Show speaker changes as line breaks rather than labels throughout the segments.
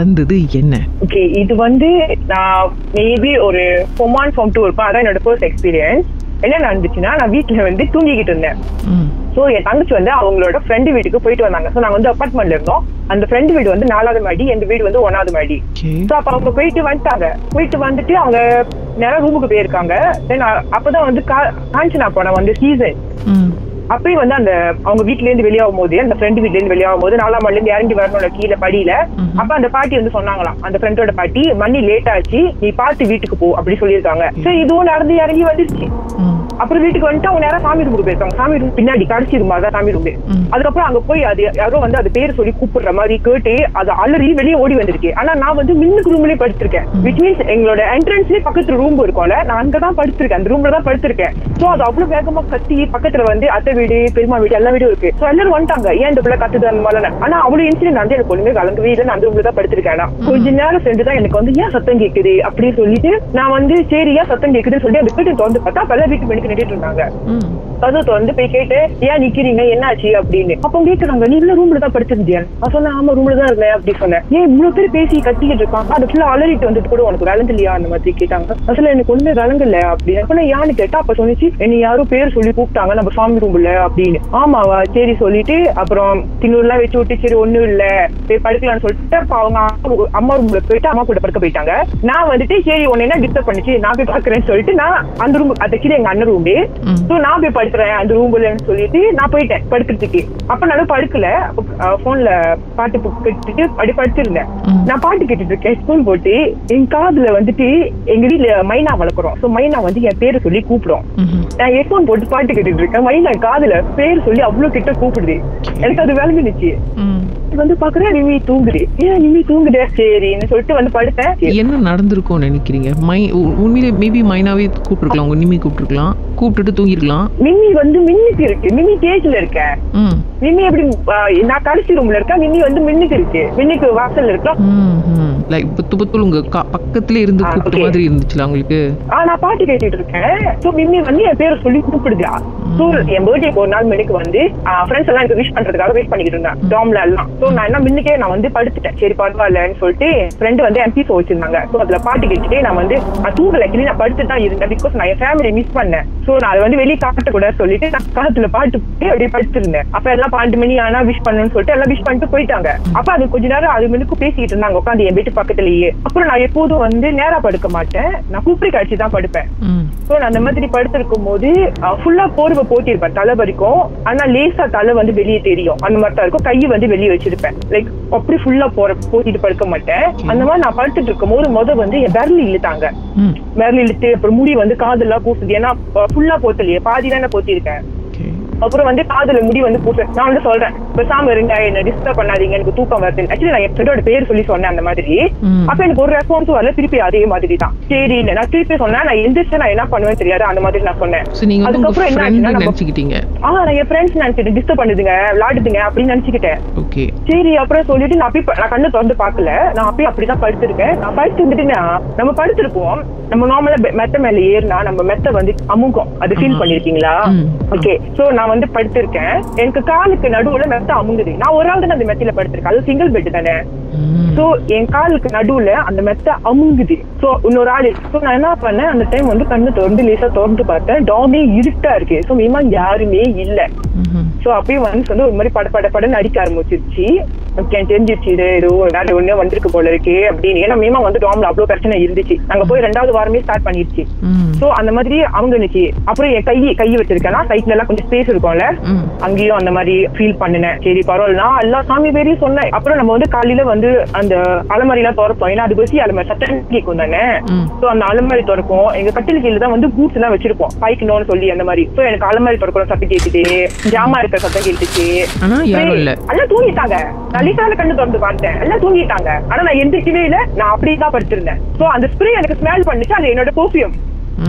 நடந்தது என்ன
ஓகே இது வந்து நான் மேபி ஒரு ஃபோம் ஒன் ஃபார்ம் டூ இருப்பேன் அதான் என்னோட ஃபர்ஸ்ட் எக்ஸ்பீரியன்ஸ் என்ன நடந்துச்சுன்னா நான் வீட்டுல வந்து தூங்கிக்கிட்டு இருந்தேன்
ம்
சோ என் தங்கச்சி வந்து அவங்களோட ஃப்ரெண்டு வீட்டுக்கு போயிட்டு வந்தாங்க சோ நாங்க வந்து அப்பார்ட்மெண்ட்ல இருந்தோம் அந்த ஃப்ரெண்டு வீடு வந்து நாலாவது மாடி எங்க வீடு வந்து ஒன்னாவது மாடி
ஓகே
சோ அப்ப அவங்க போயிட்டு வந்துட்டாங்க போயிட்டு வந்துட்டு அவங்க நேரம் ரூமுக்கு போயிருக்காங்க தென் அப்பதான் வந்து கா- காஞ்சனா படம் வந்து சீசன்
ம்
அப்பயும் வந்து அந்த அவங்க வீட்ல இருந்து வெளியாகும் போது அந்த ஃப்ரெண்டு வீட்ல இருந்து வெளியாகும் போது நாலாம் மாடில இருந்து இறங்கி வரணும்ல கீழே படியில
ம்ஹும்.
அப்ப அந்த பாட்டி வந்து சொன்னாங்களாம் அந்த ஃப்ரெண்டோட பாட்டி மணி லேட் ஆச்சு நீ பார்த்து வீட்டுக்கு போ அப்படி சொல்லியிருக்காங்க சரி இதுவும் நடந்து இறங்கி வந்துருச்சு
ம்
அப்புறம் வீட்டுக்கு வந்துட்டு அவங்க நேரம் சாமி ரூமுக்கு போயிருக்காங்க சாமி ரூம் பின்னாடி கடைசி ரூம் அதான் சாமி ரூம்
ம்.
அதுக்கப்புறம் அங்க போய் அது யாரோ வந்து அது பேர் சொல்லி கூப்பிடுற மாதிரி கேட்டு அது அலறி வெளியே ஓடி வந்திருக்கு ஆனா நான் வந்து மின்னுக்கு ரூம்லயே படுத்திருக்கேன் விச் மீன்ஸ் எங்களோட என்ட்ரன்ஸ்லயே பக்கத்துல ரூம் இருக்கும்ல நான் அங்கதான் படுத்திருக்கேன் அந்த ரூம்ல தான் படுத்திருக்கேன் சோ அது அவ்வளவு வேகமா கத்தி பக்கத்துல வந்து அத்தை வீடு பெரியமா வீடு எல்லா வீடும் இருக்கு சோ எல்லாரும் வந்துட்டாங்க ஏன் இந்த பிள்ளை கத்துது அந்த மாதிரி ஆனா அவ்வளவு இன்சிடென்ட் வந்து எனக்கு ஒண்ணுமே கலங்கவே இல்லை நான் அந்த ரூம்ல தான் படுத்திருக்கேன் ஆனா. கொஞ்ச நேரம் சென்று தான் எனக்கு வந்து ஏன் சத்தம் கேக்குது அப்படின்னு சொல்லிட்டு நான் வந்து சரி ஏன் சத்தம் கேக்குதுன்னு சொல்லி அந்த வீட்டு திறந்து பார்த்தா பல வீட்டு மணிக்கு நின்றுட்டு இருந்தாங்க
ம்
கதவு திறந்து போய் கேட்டு ஏன் நிக்கிறீங்க என்னாச்சு அப்படின்னு அப்போ கேக்குறாங்க நீ இல்ல ரூம்ல தான் படுத்திருந்தியா நான் சொன்னேன் ஆமா ரூம்ல தான் இருந்தேன் அப்படி சொன்னேன் ஏன் இவ்வளவு பேர் பேசி கத்திக்கிட்டு இருக்காங்க அது ஃபுல்லா அலறிட்டு வந்துட்டு கூட உனக்கு விளங்கு இல்லையா அந்த மாதிரி கேட்டாங்க அசல எனக்கு ஒண்ணு விளங்கு இல்ல அப்படின்னு அப்ப நான் யான்னு கேட்டா அப்ப சொன்னிச்சு என்னை யாரும் பேர் சொல்லி கூப்பிட்டாங்க நம்ம சாமி ரூம்ல அப்படின்னு ஆமாவா சரி சொல்லிட்டு அப்புறம் திண்ணூர்லாம் வச்சு விட்டு சரி ஒண்ணும் இல்ல போய் படுக்கலாம்னு சொல்லிட்டு அப்ப அவங்க அம்மா- அம்மா ரூம்ல போயிட்டு அம்மா கூட படுக்க போயிட்டாங்க நான் வந்துட்டு சரி உன்னை என்ன டிஸ்டர்ப் பண்ணுச்சு நான் போய் பாக்குறேன்னு சொல்லிட்டு நான் அந்த ரூம் அந்த கீழே எங்க அண்ணன் ரூம்
ம்.
சோ நான் போய் படுக்கிறேன் அந்த ரூம்லன்னு சொல்லிட்டு நான் போயிட்டேன் படுக்கிறதுக்கு அப்ப நான் படுக்கல போன்ல பாட்டு பு- கேட்டுட்டு அப்படி படுத்திருந்தேன்
ம்.
நான் பாட்டு கேட்டுட்டு இருக்கேன் ஸ்கூல் போட்டு என் காதுல வந்துட்டு எங்க வீட்ல மைனா வளர்க்குறோம் சோ மைனா வந்து என் பேரை சொல்லி கூப்பிடும்
ம்ஹும்.
நான் ஹெட்போன் போட்டு பாட்டு கேட்டுட்டு இருக்கேன் மைனா காதுல பேர் சொல்லி அவ்வளவு கிட்ட கூப்பிடுது எனக்கு அது விளங்குனுச்சு
ம்
வந்து பாக்குறேன் நிமி தூங்குது ஏன் நிமி தூங்குதே சரின்னு சொல்லிட்டு வந்து படுத்தேன்
என்ன நடந்திருக்கும்னு நினைக்கிறீங்க மை உ- உண்மையிலே மேபி மைனாவே கூப்பிட்டுருக்கலாம் உங்க நிம்மி கூப்பிட்டுருக்கலாம் கூப்பிட்டுட்டு தூங்கிருக்கலாம்
மிமி வந்து மின்னுக்கு இருக்கு மிமி கேஜ்ல இருக்கேன்
ம்
மின்னி எப்படி ஆ, நான் கடைசி ரூம்ல இருக்கேன் மின்னி வந்து மின்னுக்கு இருக்கு மின்னுக்கு வாசல்ல இருக்கா
ம் ம் லைக் புத்து புத்துல உங்க கா- பக்கத்துல இருந்து
ஆ,
கூப்பிட்ட
okay.
மாதிரி இருந்துச்சுல உங்களுக்கு
ஆ நான் பாட்டு கேட்டுட்டு இருக்கேன் சோ மிம்மி வந்து என் பேரை சொல்லி கூப்பிடுதா சோ என் பர்த்டே ஒரு நாள் மின்னுக்கு வந்து ஃப்ரெண்ட்ஸ் எல்லாம் எனக்கு விஷ் பண்றதுக்காக வெயிட் பண்ணிட்டு இருந்தேன் டாம்ல எல்லாம் சோ நான் என்ன மின்னுக்கே நான் வந்து படுத்துட்டேன் சரி பரவாயில்லன்னு சொல்லிட்டு ஃப்ரெண்டு வந்து எம்பி ஷோ வச்சிருந்தாங்க சோ அதுல பாட்டு கேட்டுட்டே நான் வந்து நான் தூங்கல ஆக்சுவலி நான் படுத்து தான் இருந்தேன் பிகாஸ் நான் என் ஃபேமிலியை மிஸ் பண்ணேன் சோ நான் அதை வந்து வெளியே காட்டக்கூடாது சொல்லிட்டு நான் காத்துல பாட்டு போட்டு அப்படியே படுத்திருந்தேன் அப்ப எல்லாம் பன்னெண்டு மணி ஆனா விஷ் பண்ணணும்னு சொல்லிட்டு எல்லாம் விஷ் பண்ணிட்டு போயிட்டாங்க அப்ப அது கொஞ்ச நேரம் அது மின்னுக்கு பேசிக்கிட்டு இருந்தாங்க உட்காந்து என் வீட்டு பக்கத்துலயே அப்புறம் நான் எப்போதும் வந்து நேரா படுக்க மாட்டேன் நான் குப்பரி காய்ச்சி தான் படுப்பேன்
ம்
சோ நான் அந்த மாதிரி படுத்திருக்கும் போது ஃபுல்லா போர்வை போட்டிருப்பேன் தலை வரைக்கும் ஆனா லேசா தலை வந்து வெளியே தெரியும் அந்த மாதிரி தான் இருக்கும் கையை வந்து வெளியே வச்சிருப்பேன் லைக் அப்படி ஃபுல்லா போற போத்திட்டு படுக்க மாட்டேன் அந்த மாதிரி நான் படுத்துட்டு இருக்கும் போது முத வந்து என் விரல் இழுத்தாங்க
ம்
விரல் இழுத்து அப்புறம் முடி வந்து காதெல்லாம் கூசுது ஏன்னா ஃபுல்லா போத்தலையே பாதி தானே போத்திருக்கேன்
ஓகே
அப்புறம் வந்து காதுல முடி வந்து பூச நான் வந்து சொல்றேன் பேசாம இருங்க என்ன டிஸ்டர்ப் பண்ணாதீங்க எனக்கு தூக்கம் வருது ஆக்சுவலி நான் என் ஃப்ரெண்டோட பேர் சொல்லி சொன்னேன் அந்த மாதிரி
ம்.
அப்ப எனக்கு ஒரு ரெஸ்பான்ஸும் வரல திருப்பி அதே மாதிரி தான் சரி இல்ல நான் திருப்பி சொன்னேன் நான் எந்திரிச்சு நான் என்ன பண்ணுவேன் தெரியாது அந்த மாதிரி நான் சொன்னேன்
ஸோ நீங்க வந்து உங்க
அதுக்கப்புறம் என்ன
ஃப்ரெண்ட்
ஆச்சுன்னா நம்ம-
நினைச்சுக்கிட்டீங்க
ஆ நான் என் ஃப்ரெண்ட்ஸ் நினைச்சிட்டு டிஸ்டர்ப் பண்ணுதுங்க விளையாடுதுங்க அப்படின்னு நினைச்சுக்கிட்டேன்
ஓகே
சரி அப்புறம் சொல்லிட்டு நான் அப்படி நான் கண்ணு திறந்து பார்க்கல நான் அப்படியே அப்படிதான் படுத்திருக்கேன் நான் படுத்து வந்துட்டுனா நம்ம படுத்திருப்போம் நம்ம நார்மலா மெத்த மேல ஏறினா நம்ம மெத்த வந்து அமுங்கும் அது ஃபீல்
ஆமா.
பண்ணிருக்கீங்களா
ம்.
ஓகே சோ நான் வந்து படுத்திருக்கேன் எனக்கு காலுக்கு நடுவுல மெத்த அமுங்குது நான் ஒரு ஆள் தானே அந்த மெத்தில படுத்திருக்கேன் அது சிங்கிள் பெட் தானே
ம்
சோ என் காலுக்கு நடுவுல அந்த மெத்த அமுங்குது சோ இன்னொரு ஆள் சோ நான் என்ன பண்ணேன் அந்த டைம் வந்து கண்ணு திறந்து லேசா திறந்து பார்த்தேன் டாமே இருட்டா இருக்கு சோ மீமா யாருமே இல்ல
ம்ஹும்.
சோ அப்பயும் வந்து வந்து ஒரு மாதிரி பட பட படன்னு அடிக்க ஆரம்பிச்சிருச்சு ஓகே எனக்கு தெரிஞ்சிருச்சு இது ஏதோ வேற ஒண்ணு வந்திருக்கு போல இருக்கு அப்படின்னு ஏன்னா மீமா வந்து டாம்ல அவ்வளவு பிரச்சனை இருந்துச்சு நாங்க போய் ரெண்டாவது வாரமே ஸ்டார்ட் பண்ணிருச்சு
ம்
சோ அந்த மாதிரி அவங்க இருந்துச்சு அப்புறம் என் கை கை வச்சிருக்கேன்னா சைட்ல எல்லாம் கொஞ்சம் ஸ்பேஸ் இருக்கும்ல
ம்
அங்கேயும் அந்த மாதிரி ஃபீல் பண்ணினேன் சரி பரவாயில்ல நான் எல்லா சாமி பேரையும் சொன்னேன் அப்புறம் நம்ம வந்து காலையில வந்து அந்த அலமாரி எல்லாம் திறப்போம் ஏன்னா அது பசி அலமாரி சட்டம் கேட்கும் தானே
ம்
சோ அந்த அலமாரி திறக்கும் எங்க கட்டில் கீழ தான் வந்து பூட்ஸ் எல்லாம் வச்சிருப்போம் பாய்க்கணும்னு சொல்லி அந்த மாதிரி சோ எனக்கு அலமாரி திறக்கிற சத்தம் கேட்டுச்சு ஜாமா இருக்கிற சத்தம் கேட்டுச்சு
ஆனா யாரும் இல்ல
எல்லாம் தூங்கிட்டாங்க நான் லிசால கண்ணு திறந்து பார்த்தேன் எல்லாம் தூங்கிட்டாங்க ஆனா நான் எந்திரிக்கவே இல்ல நான் அப்படியே தான் படுத்திருந்தேன் சோ அந்த ஸ்ப்ரே எனக்கு ஸ்மெல் பண்ணுச்சு அது என்னோட பெர்ஃபியூம்
ம்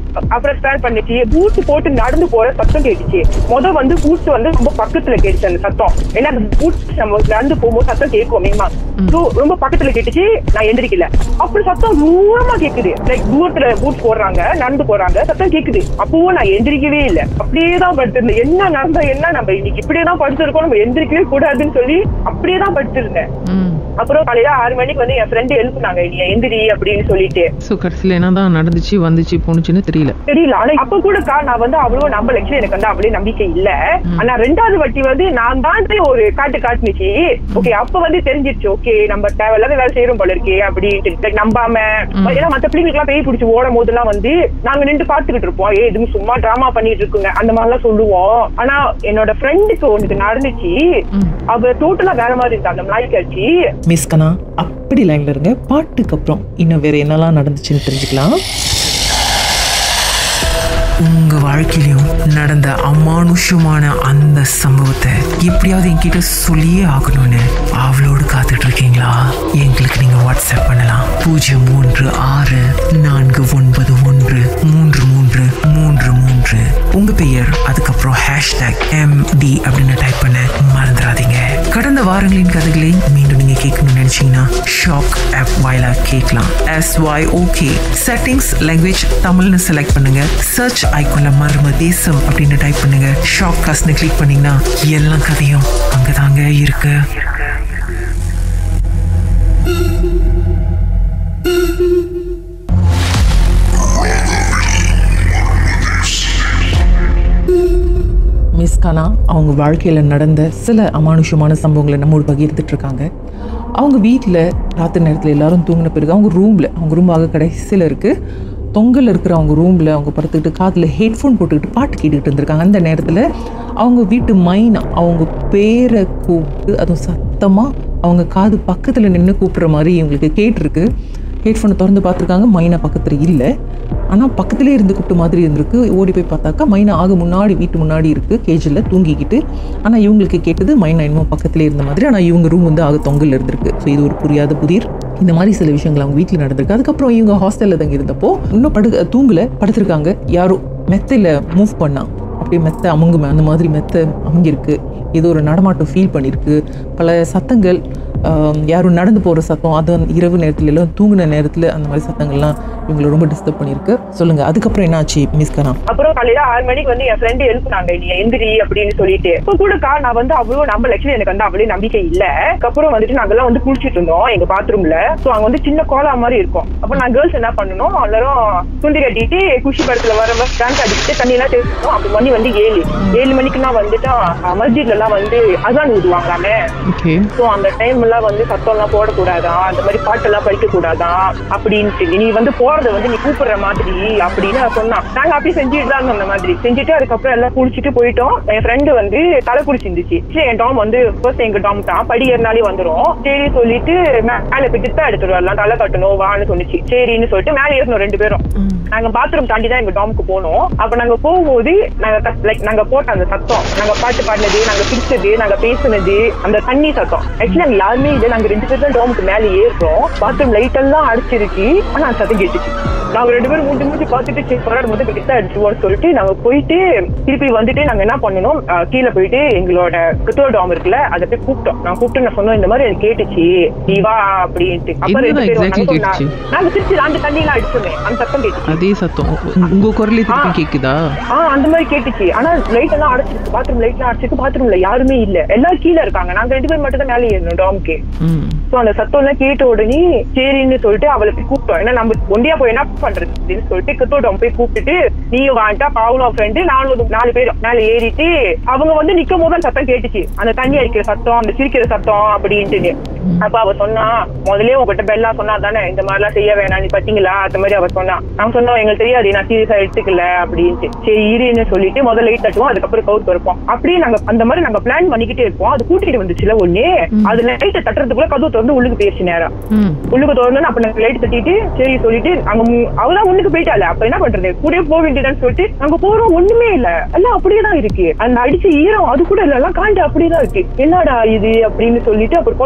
அப்புறம் ஸ்டார்ட் பண்ணிச்சு பூட்ஸ் போட்டு நடந்து போற சத்தம் கேட்டுச்சு முத வந்து பூட்ஸ் வந்து ரொம்ப பக்கத்துல கேட்டுச்சு அந்த சத்தம் ஏன்னா அந்த பூட்ஸ் நம்ம நடந்து போகும்போது சத்தம் கேட்கும் மேமா So, ரொம்ப பக்கத்துல கேட்டுச்சு நான் எந்திரிக்கல அப்புறம் சத்தம் தூரமா கேக்குது லைக் தூரத்துல பூட்ஸ் போடுறாங்க நடந்து போறாங்க சத்தம் கேக்குது அப்பவும் நான் எந்திரிக்கவே இல்ல அப்படியே தான் படுத்திருந்தேன் என்ன நடந்தா என்ன நம்ம இன்னைக்கு இப்படியே தான் படுத்திருக்கோம் நம்ம எந்திரிக்கவே கூடாதுன்னு சொல்லி அப்படியே தான் படுத்திருந்தேன்
ம்
அப்புறம் காலையில ஆறு மணிக்கு வந்து என் ஃப்ரெண்டு எழுப்புனாங்க நீ எந்திரி அப்படின்னு சொல்லிட்டு
ஸோ கடைசியில் என்ன தான் நடந்துச்சு வந்துச்சு போணுச்சுன்னு தெரியல
தெரியல ஆனா அப்ப கூடக்கா நான் வந்து அவ்வளவு நம்ப லட்சம் எனக்கு வந்து அவ்வளவு நம்பிக்கை இல்ல ஆனா ரெண்டாவது வாட்டி வந்து நான் தான் ஒரு காட்டு காட்டுனுச்சு ஓகே அப்ப வந்து தெரிஞ்சிருச்சு ஓகே நம்ம தேவையில்லாத வேலை செய்யறோம் போல இருக்கே அப்படின்ட்டு Like நம்பாம ஏன்னா மத்த பிள்ளைங்களுக்கு எல்லாம் பேய் பிடிச்சி ஓடும் போதெல்லாம் வந்து நாங்க நின்று பாத்துக்கிட்டு இருப்போம் ஏ இதுவும் சும்மா டிராமா பண்ணிட்டு இருக்குங்க அந்த மாதிரி எல்லாம் சொல்லுவோம் ஆனா என்னோட ஃப்ரெண்டுக்கு ஒண்ணுக்கு நடந்துச்சு
ம்
அவ டோட்டலா வேற மாதிரி இருந்தா அந்த நாய் காட்சி
மிஸ் கண்ணா அப்படி லைன்ல இருங்க பாட்டுக்கு அப்புறம் இன்னும் வேற என்னெல்லாம் நடந்துச்சுன்னு தெரிஞ்சுக்கலாம்
உங்க வாழ்க்கையிலும் நடந்த அமானுஷமான அந்த சம்பவத்தை எப்படியாவது என்கிட்ட சொல்லியே ஆகணும்னு அவளோடு காத்துட்டு இருக்கீங்களா எங்களுக்கு நீங்க வாட்ஸ்அப் பண்ணலாம் பூஜ்ஜியம் மூன்று ஆறு நான்கு ஒன்பது ஒன்று மூன்று மூன்று மூன்று மூன்று உங்க பெயர் அதுக்கப்புறம் ஹேஷ்டாக் எம்டி அப்படின்னு டைப் பண்ண மறந்துடாதீங்க கடந்த வாரங்களின் கதைகளை மீண்டும் நீங்க கேட்கணும்னு நினைச்சீங்கன்னா ஷாக் ஆப் வாயிலா கேட்கலாம் S Y okay settings language தமிழ்னு செலக்ட் பண்ணுங்க சர்ச் ஐக்கோன்ல மர்ம தேசம் அப்படின்னு டைப் பண்ணுங்க ஷாக் காஸ்ட்னு கிளிக் பண்ணீங்கன்னா எல்லா கதையும் அங்கதாங்க இருக்கு
மிஸ் கண்ணா அவங்க வாழ்க்கையில் நடந்த சில அமானுஷமான சம்பவங்களை நம்மோடு பகிர்ந்துட்டு இருக்காங்க அவங்க வீட்டில் ராத்திரி நேரத்தில் எல்லாரும் தூங்கின பிறகு அவங்க ரூமில் அவங்க ரூம் ஆக கடைசியில் இருக்குது தொங்கல் இருக்கிற அவங்க ரூமில் அவங்க படுத்துக்கிட்டு காதில் ஹெட்ஃபோன் போட்டுக்கிட்டு பாட்டு கேட்டுக்கிட்டு இருந்திருக்காங்க அந்த நேரத்தில் அவங்க வீட்டு மைனா அவங்க பேரை கூப்பிட்டு அதுவும் சத்தமாக அவங்க காது பக்கத்தில் நின்று கூப்பிட்ற மாதிரி இவங்களுக்கு கேட்டிருக்கு ஹெட்ஃபோனை திறந்து பார்த்துருக்காங்க மைனா பக்கத்தில் இல்லை ஆனால் பக்கத்துலேயே இருந்து கூப்பிட்ட மாதிரி இருந்திருக்கு ஓடி போய் பார்த்தாக்கா மைனா ஆக முன்னாடி வீட்டு முன்னாடி இருக்குது கேஜில் தூங்கிக்கிட்டு ஆனால் இவங்களுக்கு கேட்டது மைனா இன்னும் பக்கத்துலேயே இருந்த மாதிரி ஆனால் இவங்க ரூம் வந்து ஆக தொங்கல் இருந்திருக்கு ஸோ இது ஒரு புரியாத புதிர் இந்த மாதிரி சில விஷயங்கள் அவங்க வீட்டில் நடந்திருக்கு அதுக்கப்புறம் இவங்க ஹாஸ்டலில் தங்கி இருந்தப்போ இன்னும் படு தூங்கல படுத்திருக்காங்க யாரோ மெத்தையில் மூவ் பண்ணா அப்படியே மெத்தை அமுங்குமே அந்த மாதிரி மெத்தை அமுங்கிருக்கு ஏதோ ஒரு நடமாட்டம் ஃபீல் பண்ணியிருக்கு பல சத்தங்கள் ஆம், யாரும் நடந்து போகிற சத்தம் அது இரவு நேரத்துல எல்லாம் தூங்கின நேரத்தில் அந்த மாதிரி சத்தங்கள்லாம் இவங்களை ரொம்ப டிஸ்டர்ப் பண்ணியிருக்கு சொல்லுங்கள் அதுக்கப்புறம் என்னாச்சு மிஸ் கனா
அப்புறம் காலையில ஆறு மணிக்கு வந்து என் ஃப்ரெண்டு எழுப்புனாங்க நீ எந்திரி அப்படின்னு சொல்லிட்டு இப்போ கூடக்கா நான் வந்து அவ்வளவு நம்ம லட்சம் எனக்கு வந்து அவ்வளவு நம்பிக்கை இல்ல அதுக்கப்புறம் வந்துட்டு நாங்கெல்லாம் வந்து குளிச்சிட்டு இருந்தோம் எங்க பாத்ரூம்ல சோ அங்க வந்து சின்ன கோலா மாதிரி இருக்கும் அப்ப நான் கேர்ள்ஸ் என்ன பண்ணணும் எல்லாரும் துண்டி கட்டிட்டு குஷி படத்துல வர மாதிரி டான்ஸ் அடிச்சுட்டு தண்ணி எல்லாம் தேய்ச்சிட்டோம் அப்ப மணி வந்து ஏழு ஏழு மணிக்குலாம் வந்துட்டா மஸ்ஜித்ல எல்லாம் வந்து அசான் ஊதுவாங்களாமே
ஓகே
சோ அந்த டைம் எல்லாம் வந்து சத்தம் எல்லாம் போடக்கூடாதா அந்த மாதிரி பாட்டெல்லாம் படிக்க கூடாதா அப்படின்ட்டு நீ வந்து போறத வந்து நீ கூப்பிடுற மாதிரி அப்படின்னு நான் சொன்னான் நாங்க அப்படியே செஞ்சுட்டு தான் இருந்தோம் அந்த மாதிரி செஞ்சுட்டு அதுக்கப்புறம் எல்லாம் குளிச்சுட்டு போயிட்டோம் என் ஃப்ரெண்டு வந்து தலை குளிச்சிருந்துச்சு சரி என் டாம் வந்து ஃபர்ஸ்ட் எங்க டாம் தான் படி ஏறினாலே வந்துரும் சரி சொல்லிட்டு மேல போயிட்டு தான் எடுத்துட்டு வரலாம் தலை கட்டணும் வான்னு சொன்னிச்சு சரின்னு சொல்லிட்டு மேல ஏறணும் ரெண்டு பேரும் நாங்க பாத்ரூம் தாண்டி தான் எங்க டாமுக்கு போனோம் அப்ப நாங்க போகும்போது நாங்க லைக் நாங்க போட்ட அந்த சத்தம் நாங்க பாட்டு பாடினது நாங்க பிடிச்சது நாங்க பேசுனது அந்த தண்ணி சத்தம் ஆக்சுவலி நாங்க யாருமே இல்லை நாங்க ரெண்டு பேரும் தான் டாமுக்கு மேல ஏறுறோம் பாத்ரூம் லைட் எல்லாம் அடிச்சிருச்சு ஆனா அந்த சத்தம் கேட்டுச்சு நாங்க ரெண்டு பேரும் மூஞ்சி மூஞ்சி பார்த்துட்டு சரி பரவாயில்ல முதல் கிட்ட அடிச்சுவோம்னு சொல்லிட்டு நாங்க போயிட்டு திருப்பி வந்துட்டு நாங்க என்ன பண்ணணும் அஹ் கீழே போயிட்டு எங்களோட கிறிஸ்துவ டாம் இருக்குல்ல அதை போய் கூப்பிட்டோம் நான் கூப்பிட்டு நான் சொன்னோம் இந்த மாதிரி எனக்கு கேட்டுச்சு நீ வா அப்படின்ட்டு அப்ப ரெண்டு
என்னதான்
பேரும்
exactly
நாங்க சொன்னா-
கேட்டுச்சு?
நாங்க திருச்சி அந்த தண்ணி எல்லாம் அடிச்சோமே அந்த சத்தம் கேட்டுச்சு
அதே சத்தம் உ- உங்க குரலே திருப்பி கேக்குதா
ஆ அந்த மாதிரி கேட்டுச்சு ஆனா லைட் எல்லாம் அடைச்சிருக்கு பாத்ரூம் லைட் எல்லாம் அடைச்சிருக்கு பாத்ரூம்ல யாருமே இல்ல எல்லாரும் கீழே இருக்காங்க நாங்க ரெண்டு பேர் மட்டும் தான் மேலே ஏறணும் டாம்க்கு
ம்
சோ அந்த சத்தம் எல்லாம் கேட்ட உடனே சரின்னு சொல்லிட்டு அவளை போய் கூப்பிட்டோம் ஏன்னா நம்ம ஒண்டியா போய் என்ன பண்றது அப்படின்னு சொல்லிட்டு கிட்டோட்டம் போய் கூப்பிட்டுட்டு நீயும் வாண்டா பாவனும் ஃப்ரெண்டு நானும் ஒரு நாலு பேரும் மேல ஏறிட்டு அவங்க வந்து நிக்கும் போது அந்த சத்தம் கேட்டுச்சு அந்த தண்ணி அடிக்கிற சத்தம் அந்த சிரிக்கிற சத்தம் அப்படின்ட்டு அப்ப அவ சொன்னா முதல்லயே உங்ககிட்ட பெல்லா சொன்னா தானே இந்த மாதிரி எல்லாம் செய்ய வேணாம் நீ பாத்தீங்களா அந்த மாதிரி அவ சொன்னா நாங்க சொன்னோம் எங்களுக்கு தெரியாது நான் சீரியஸா எடுத்துக்கல அப்படின்ட்டு சரி இருன்னு சொல்லிட்டு முதல்ல லைட் தட்டுவோம் அதுக்கப்புறம் கவுத்து வைப்போம் அப்படியே நாங்க அந்த மாதிரி நாங்க பிளான் பண்ணிக்கிட்டே இருப்போம் அது கூட்டிட்டு வந்துச்சுல ஒண்ணு அது லைட்டை தட்டுறதுக்குள்ள கதவு திறந்து உள்ளுக்கு போயிருச்சு நேரம்
ம்
உள்ளுக்கு திறந்து அப்ப நாங்க லைட் தட்டிட்டு சரி சொல்லிட்டு அங்க மு- அவதான் ஒண்ணுக்கு போயிட்டால அப்ப என்ன பண்றது கூடயே போக வேண்டியதான்னு சொல்லிட்டு நாங்க போறோம் ஒண்ணுமே இல்ல எல்லாம் அப்படியே தான் இருக்கு அந்த அடிச்ச ஈரம் அது கூட இல்ல எல்லாம் காண்டு அப்படியே தான் இருக்கு என்னடா இது அப்படின்னு சொல்லிட்டு அப்புறம் பார்த்தா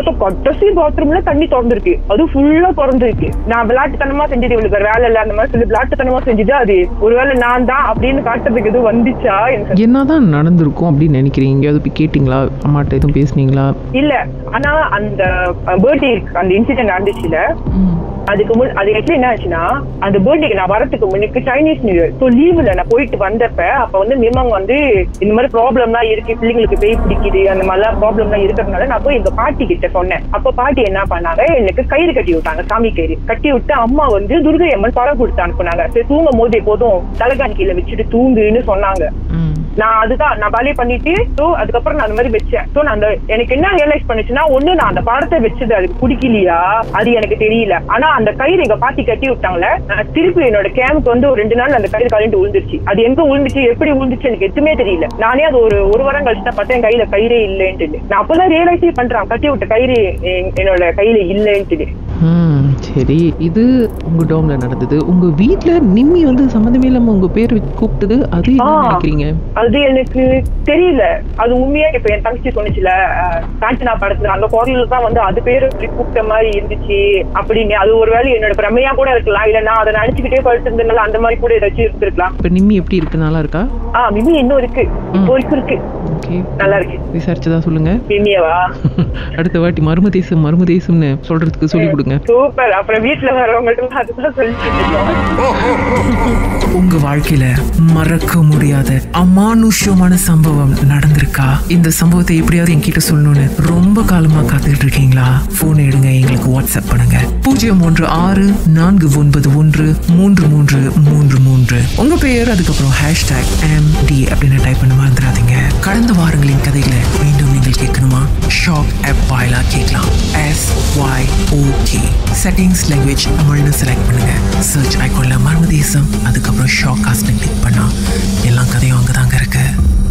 ட்ரெஸ்ஸி பாத்ரூம்ல தண்ணி திறந்துருக்கு அது ஃபுல்லா திறந்துருக்கு நான் விளையாட்டுத்தனமா செஞ்சது இவளுக்கு வேற வேலை இல்ல அந்த மாதிரி சொல்லி விளையாட்டுத்தனமா செஞ்சது அது ஒருவேளை நான் தான் அப்படின்னு காட்டுறதுக்கு எதுவும் வந்துச்சா எனக்கு
என்னதான் நடந்திருக்கும் அப்படின்னு நினைக்கிறீங்க எங்கேயாவது போய் கேட்டிங்களா அம்மாட்ட எதுவும் பேசுனீங்களா
இல்ல ஆனா அந்த பர்த்டே அந்த இன்சிடென்ட் நடந்துச்சுல அதுக்கு முன் அது எப்படி என்ன ஆச்சுன்னா அந்த பர்த்டேக்கு நான் வரதுக்கு முன்னுக்கு சைனீஸ் நியூ இயர் ஸோ லீவ்ல நான் போயிட்டு வந்தப்ப அப்ப வந்து மிமங் வந்து இந்த மாதிரி ப்ராப்ளம்லாம் இருக்கு பிள்ளைங்களுக்கு பேய் பிடிக்குது அந்த மாதிரிலாம் ப்ராப்ளம்லாம் இருக்கிறதுனால நான் போய் எங்க பாட்டி கிட்ட சொன்னேன் அப்ப பாட்டி என்ன பண்ணாங்க எனக்கு கயிறு கட்டி விட்டாங்க சாமி கயிறு கட்டி விட்டு அம்மா வந்து துர்கை அம்மன் படம் கொடுத்து அனுப்புனாங்க சரி தூங்கும் போது எப்போதும் தலைகாணி கீழே வச்சுட்டு தூங்குன்னு சொன்னாங்க
ம்
நான் அதுதான் நான் பலே பண்ணிட்டு ஸோ அதுக்கப்புறம் நான் அந்த மாதிரி வச்சேன் ஸோ நான் அந்த எனக்கு என்ன ரியலைஸ் பண்ணுச்சுன்னா ஒண்ணு நான் அந்த படத்தை வச்சது அதுக்கு பிடிக்கலையா அது எனக்கு தெரியல ஆனா அந்த கயிறு எங்க பாட்டி கட்டி விட்டாங்களே நான் திருப்பி என்னோட கேமுக்கு வந்து ஒரு ரெண்டு நாள் அந்த கயிறு கழிந்து விழுந்துருச்சு அது எங்க விழுந்துச்சு எப்படி விழுந்துச்சு எனக்கு எதுவுமே தெரியல நானே அது ஒரு ஒரு வாரம் கழிச்சு தான் பார்த்தேன் என் கையில கயிறே இல்லைன்ட்டு நான் அப்பதான் ரியலைஸே பண்றேன் கட்டி விட்ட கயிறு என்- என்னோட கையில இல்லைன்ட்டு
ம் சரி இது உங்க டோம்ல நடந்தது உங்க வீட்ல நிம்மி வந்து சம்மந்தமே இல்லாம உங்க பேர் வச்சு கூப்பிட்டது அது என்ன
ஆ.
நினைக்கிறீங்க
அது எனக்கு தெரியல அது உண்மையா இப்ப என் தங்கச்சி சொன்னுச்சுல அஹ், காஞ்சனா படத்துல அந்த குரல்ல தான் வந்து அது பேரு இப்படி கூப்பிட்ட மாதிரி இருந்துச்சு அப்படின்னு அது ஒருவேளை என்னோட பிரமையா கூட இருக்கலாம் இல்ல நான் அதை நினைச்சுக்கிட்டே படுத்திருந்தனால அந்த மாதிரி கூட ஏதாச்சும் இருந்திருக்கலாம்
இப்ப நிம்மி எப்படி இருக்கு நல்லா இருக்கா
ஆஹ் மிமி இன்னும் இருக்கு இப்போ வரைக்கும் இருக்கு
ஓகே
நல்லா இருக்கு
விசாரிச்சதா சொல்லுங்க
மிமியவா
அடுத்த வாட்டி மர்ம தேசம் மர்ம தேசம்னு சொல்றதுக்கு சொல்லி கொடுங்க
சூப்பர் அப்புறம் வீட்டுல வரவங்கள்ட்ட அதுதான் சொல்லிட்டு இருக்கோம்
உங்க வாழ்க்கையில மறக்க முடியாத அமானுஷ்யமான சம்பவம் நடந்திருக்கா இந்த சம்பவத்தை எப்படியாவது என்கிட்ட சொல்லணும்னு ரொம்ப காலமா காத்துட்டு இருக்கீங்களா போன் எடுங்க எங்களுக்கு வாட்ஸ்அப் பண்ணுங்க பூஜ்ஜியம் ஒன்று ஆறு நான்கு ஒன்பது ஒன்று மூன்று மூன்று மூன்று மூன்று உங்க பெயர் அதுக்கப்புறம் ஹேஷ்டாக் எம் டி அப்படின்னு டைப் பண்ண மறந்துடாதீங்க கடந்த வாரங்களின் கதைகளை மீண்டும் நீங்கள் கேட்கணுமா ஷாக் ஆப் வாயிலா கேட்கலாம் S Y okay settings language தமிழ்னு செலக்ட் பண்ணுங்க சர்ச் ஐக்கோன்ல மர்ம தேசம் அதுக்கப்புறம் ஷாக் காஸ்ட் கிளிக் பண்ணா எல்லா கதையும் அங்கே தாங்க இருக்கு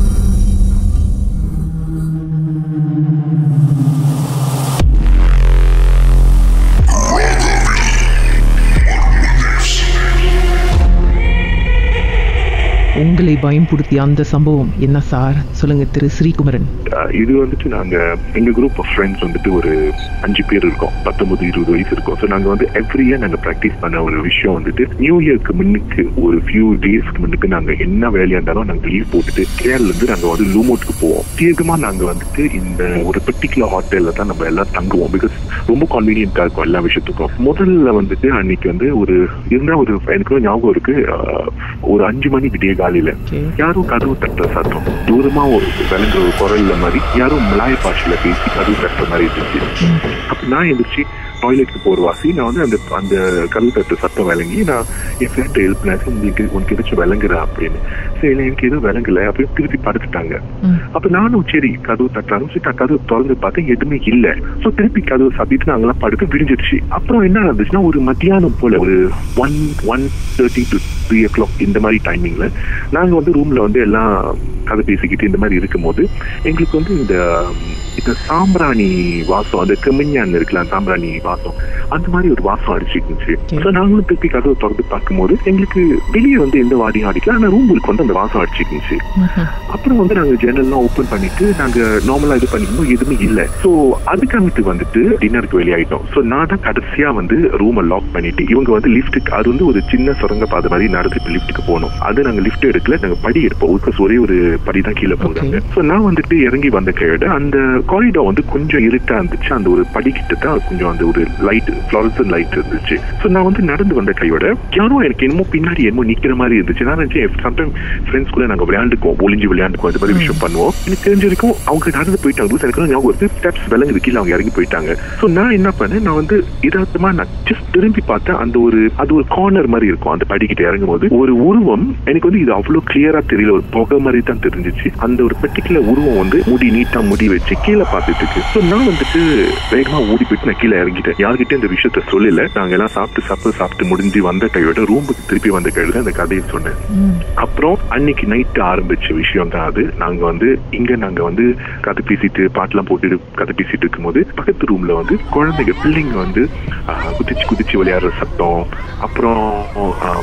உங்களை பயன்படுத்திய அந்த சம்பவம் என்ன சார் சொல்லுங்க திரு ஸ்ரீகுமரன்
அஹ் இது வந்துட்டு நாங்க எங்க குரூப் ஆஃப் ஃப்ரெண்ட்ஸ் வந்துட்டு ஒரு அஞ்சு பேர் இருக்கோம் பத்தொன்பது இருபது வயசு இருக்கோம் ஸோ நாங்க வந்து எவ்ரி இயர் நாங்க ப்ராக்டிஸ் பண்ண ஒரு விஷயம் வந்துட்டு நியூ இயர்க்கு முன்னுக்கு ஒரு ஃபியூ டேஸ்க்கு முன்னுக்கு நாங்க என்ன வேலையா இருந்தாலும் நாங்க லீவ் போட்டுட்டு கேரள இருந்து நாங்க வந்து லூமோட்டுக்கு போவோம் தீர்க்கமா நாங்க வந்துட்டு இந்த ஒரு பர்டிகுலர் ஹோட்டல்ல தான் நம்ம எல்லாம் தங்குவோம் பிகாஸ் ரொம்ப கன்வீனியன்டா இருக்கும் எல்லா விஷயத்துக்கும் முதல்ல வந்துட்டு அன்னைக்கு வந்து ஒரு இருந்தா ஒரு எனக்கு ஞாபகம் இருக்கு அஹ், ஒரு அஞ்சு மணி விடிய காலையில
Okay.
யாரும் கதவு தட்டுற சத்தம் தூரமா ஒரு விளங்குற ஒரு குரல்ல மாதிரி யாரும் மலாய பாஷையில பேசி கதவு தட்டுற மாதிரி இருந்துச்சு அப்ப நான் எந்திரிச்சு டாய்லெட்டுக்கு போற வாசி நான் வந்து அந்த அந்த கதவு தட்டு சத்தம் விளங்கி நான் என் ஃப்ரெண்ட் ஹெல்ப் பண்ணேன் உங்களுக்கு உனக்கு எதாச்சும் விளங்குறா அப்படின்னு சரி இல்லை, எனக்கு எதுவும் விளங்கல அப்படின்னு திருப்பி படுத்துட்டாங்க
ம்.
அப்ப நானும் சரி கதவு தட்டுறாங்க சரி நான் கதவு திறந்து பார்த்தேன் எதுவுமே இல்ல சோ திருப்பி கதவு சாத்திட்டு நாங்கெல்லாம் படுத்து விடிஞ்சிருச்சு அப்புறம் என்ன நடந்துச்சுன்னா ஒரு மத்தியானம் போல ஒரு one one thirty to three o'clock இந்த மாதிரி டைமிங்ல நாங்க வந்து ரூம்ல வந்து எல்லாம் கதை பேசிக்கிட்டு இந்த மாதிரி இருக்கும்போது எங்களுக்கு வந்து இந்த இந்த சாம்பிராணி வாசம் அந்த கெமிஞ்சான் இருக்கலாம் சாம்பிராணி வாசம் அந்த மாதிரி ஒரு வாசம் அடிச்சுட்டு இருந்துச்சு
Okay.
So நாங்களும் திருப்பி கதவை திறந்து பார்க்கும்போது எங்களுக்கு வெளியே வந்து எந்த வாடியும் அடிக்கல ஆனா ரூமுக்கு வந்து அந்த வாசம் அடிச்சுட்டு இருந்துச்சு
ம்ஹும்.
அப்புறம் வந்து நாங்க ஜன்னல்லாம் ஓபன் பண்ணிட்டு நாங்க நார்மலா இது பண்ணிருந்தோம் எதுவுமே இல்ல சோ அதுக்காகட்டு வந்துட்டு டின்னருக்கு வெளியாயிட்டோம் சோ நான் தான் கடைசியா வந்து ரூமை லாக் பண்ணிட்டு இவங்க வந்து லிஃப்ட்டுக்கு அது வந்து ஒரு சின்ன சுரங்க பாதை மாதிரி நடந்துட்டு லிஃப்ட்டுக்கு போனோம் அது நாங்க லிஃப்ட் எடுக்கல நாங்க படி எடுப்போம் பிகாஸ் ஒரே ஒரு படி தான் கீழே போகுதாங்க சோ நான் வந்துட்டு இறங்கி வந்த கையோட அந்த காரிடார் வந்து கொஞ்சம் இருட்டா இருந்துச்சு அந்த ஒரு படிக்கிட்ட தான் கொஞ்சம் அந்த ஒரு லைட் ஃபிளாரசன் லைட் இருந்துச்சு சோ நான் வந்து நடந்து வந்த கையோட யாரோ எனக்கு என்னமோ பின்னாடி என்னமோ நிக்கிற மாதிரி இருந்துச்சு நான் நினைச்சேன் சம்டைம் ஃப்ரெண்ட்ஸ் கூட நாங்க விளையாண்டுக்குவோம் ஒளிஞ்சு விளையாண்டுக்குவோம் இந்த மாதிரி விஷயம் பண்ணுவோம் எனக்கு தெரிஞ்ச வரைக்கும் அவங்க நடந்து போயிட்டாங்க எனக்கு ஞாபகம் வருது ஸ்டெப்ஸ் விலங்குது கீழே அவங்க இறங்கி போயிட்டாங்க சோ நான் என்ன பண்ணேன் நான் வந்து இதாத்தமா நான் ஜஸ்ட் திரும்பி பார்த்தேன் அந்த ஒரு அது ஒரு கார்னர் மாதிரி இருக்கும் அந்த படிக்கிட்ட இறங்கும் போது ஒரு உருவம் எனக்கு வந்து இது அவ்வளவு கிளியரா தெரியல ஒரு புகை மாதிரி தான் தெரிஞ்சிச்சு அந்த ஒரு பர்டிகுலர் உருவம் வந்து முடி நீட்டா முடி வச்சு கீழே பார்த்துட்டு இருக்கு சோ நான் வந்துட்டு வேகமா ஓடி போயிட்டு நான் கீழே இறங்கிட்டேன் யார்கிட்ட இந்த விஷயத்த சொல்லல நாங்க எல்லாம் சாப்பிட்டு சாப்பிட்டு சாப்பிட்டு முடிஞ்சு வந்த கையோட ரூமுக்கு திருப்பி வந்த கையோட அந்த கதையை சொன்னேன் அப்புறம் அன்னைக்கு நைட்டு ஆரம்பிச்ச விஷயம் தான் அது நாங்க வந்து இங்க நாங்க வந்து கதை பேசிட்டு பாட்டெல்லாம் போட்டுட்டு கதை பேசிட்டு இருக்கும்போது பக்கத்து ரூம்ல வந்து குழந்தைங்க பிள்ளைங்க வந்து ஆஹ், குதிச்சு குதிச்சு விளையாடுற சத்தம் அப்புறம் ஆஹ், மல்லி